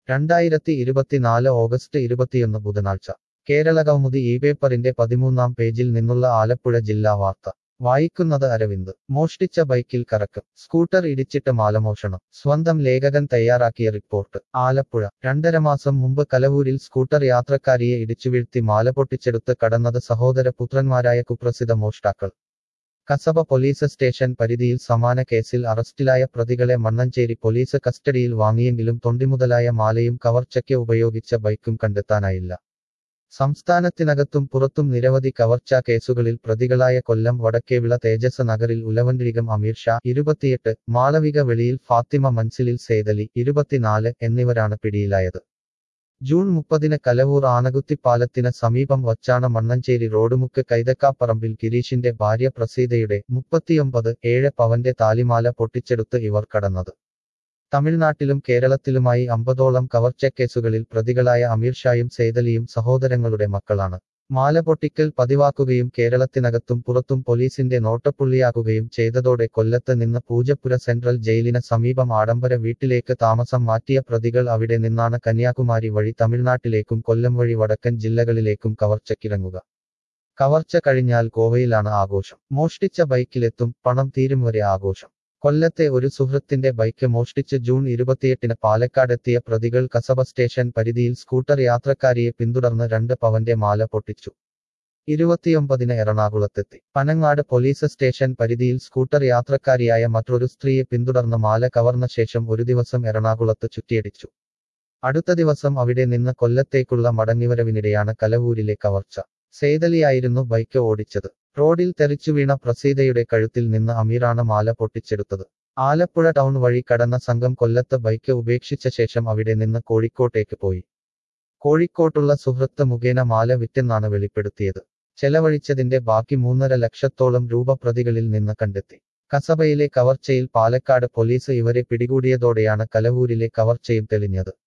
രണ്ടായിരത്തി ഇരുപത്തിനാല് ഓഗസ്റ്റ് ഇരുപത്തിയൊന്ന് ബുധനാഴ്ച കേരള കൗമുദി ഈ പേപ്പറിന്റെ പതിമൂന്നാം പേജിൽ നിന്നുള്ള ആലപ്പുഴ ജില്ലാ വാർത്ത വായിക്കുന്നത് അരവിന്ദ് മോഷ്ടിച്ച ബൈക്കിൽ കറക്കം സ്കൂട്ടർ ഇടിച്ചിട്ട് മാലമോഷണം സ്വന്തം ലേഖകൻ തയ്യാറാക്കിയ റിപ്പോർട്ട് ആലപ്പുഴ രണ്ടര മാസം മുമ്പ് കലവൂരിൽ സ്കൂട്ടർ യാത്രക്കാരിയെ ഇടിച്ചുവീഴ്ത്തി മാല പൊട്ടിച്ചെടുത്ത് കടന്നത് സഹോദര പുത്രന്മാരായ കുപ്രസിദ്ധ മോഷ്ടാക്കൾ കസബ പോലീസ് സ്റ്റേഷൻ പരിധിയിൽ സമാന കേസിൽ അറസ്റ്റിലായ പ്രതികളെ മണ്ണഞ്ചേരി പോലീസ് കസ്റ്റഡിയിൽ വാങ്ങിയെങ്കിലും തൊണ്ടിമുതലായ മാലയും കവർച്ചയ്ക്ക് ഉപയോഗിച്ച ബൈക്കും കണ്ടെത്താനായില്ല സംസ്ഥാനത്തിനകത്തും പുറത്തും നിരവധി കവർച്ചാ കേസുകളിൽ പ്രതികളായ കൊല്ലം വടക്കേവിള തേജസ് നഗറിൽ ഉലവൻരികം അമീർ ഷാ ഇരുപത്തിയെട്ട് മാളവിക വെളിയിൽ ഫാത്തിമ മൻസിലിൽ സേതലി ഇരുപത്തിനാല് എന്നിവരാണ് പിടിയിലായത് ജൂൺ മുപ്പതിന് കലവൂർ ആനകുത്തിപ്പാലത്തിന് സമീപം വച്ചാണ് മണ്ണഞ്ചേരി റോഡുമുക്ക് കൈതക്കാപ്പറമ്പിൽ ഗിരീഷിന്റെ ഭാര്യ പ്രസീതയുടെ മുപ്പത്തിയൊമ്പത് ഏഴ് പവന്റെ താലിമാല പൊട്ടിച്ചെടുത്ത് ഇവർ കടന്നത് തമിഴ്നാട്ടിലും കേരളത്തിലുമായി അമ്പതോളം കവർച്ചക്കേസുകളിൽ പ്രതികളായ അമീർ ഷായും സേതലിയും സഹോദരങ്ങളുടെ മക്കളാണ് മാല പൊട്ടിക്കൽ പതിവാക്കുകയും കേരളത്തിനകത്തും പുറത്തും പോലീസിന്റെ നോട്ടപ്പുള്ളിയാകുകയും ചെയ്തതോടെ കൊല്ലത്ത് നിന്ന് പൂജപ്പുര സെൻട്രൽ ജയിലിന് സമീപം ആഡംബര വീട്ടിലേക്ക് താമസം മാറ്റിയ പ്രതികൾ അവിടെ നിന്നാണ് കന്യാകുമാരി വഴി തമിഴ്നാട്ടിലേക്കും കൊല്ലം വഴി വടക്കൻ ജില്ലകളിലേക്കും കവർച്ചക്കിറങ്ങുക കവർച്ച കഴിഞ്ഞാൽ ഗോവയിലാണ് ആഘോഷം മോഷ്ടിച്ച ബൈക്കിലെത്തും പണം തീരും വരെ ആഘോഷം കൊല്ലത്തെ ഒരു സുഹൃത്തിന്റെ ബൈക്ക് മോഷ്ടിച്ച് ജൂൺ ഇരുപത്തിയെട്ടിന് പാലക്കാടെത്തിയ പ്രതികൾ കസബ സ്റ്റേഷൻ പരിധിയിൽ സ്കൂട്ടർ യാത്രക്കാരിയെ പിന്തുടർന്ന് രണ്ട് പവന്റെ മാല പൊട്ടിച്ചു ഇരുപത്തിയൊമ്പതിന് എറണാകുളത്തെത്തി പനങ്ങാട് പോലീസ് സ്റ്റേഷൻ പരിധിയിൽ സ്കൂട്ടർ യാത്രക്കാരിയായ മറ്റൊരു സ്ത്രീയെ പിന്തുടർന്ന് മാല കവർന്ന ശേഷം ഒരു ദിവസം എറണാകുളത്ത് ചുറ്റിയടിച്ചു അടുത്ത ദിവസം അവിടെ നിന്ന് കൊല്ലത്തേക്കുള്ള മടങ്ങിവരവിനിടെയാണ് കലവൂരിലെ കവർച്ച സേതലിയായിരുന്നു ബൈക്ക് ഓടിച്ചത് റോഡിൽ തെറിച്ചു വീണ പ്രസീതയുടെ കഴുത്തിൽ നിന്ന് അമീറാണ് മാല പൊട്ടിച്ചെടുത്തത് ആലപ്പുഴ ടൗൺ വഴി കടന്ന സംഘം കൊല്ലത്ത് ബൈക്ക് ഉപേക്ഷിച്ച ശേഷം അവിടെ നിന്ന് കോഴിക്കോട്ടേക്ക് പോയി കോഴിക്കോട്ടുള്ള സുഹൃത്ത് മുഖേന മാല വിറ്റെന്നാണ് വെളിപ്പെടുത്തിയത് ചെലവഴിച്ചതിന്റെ ബാക്കി മൂന്നര ലക്ഷത്തോളം രൂപ പ്രതികളിൽ നിന്ന് കണ്ടെത്തി കസബയിലെ കവർച്ചയിൽ പാലക്കാട് പോലീസ് ഇവരെ പിടികൂടിയതോടെയാണ് കലവൂരിലെ കവർച്ചയും തെളിഞ്ഞത്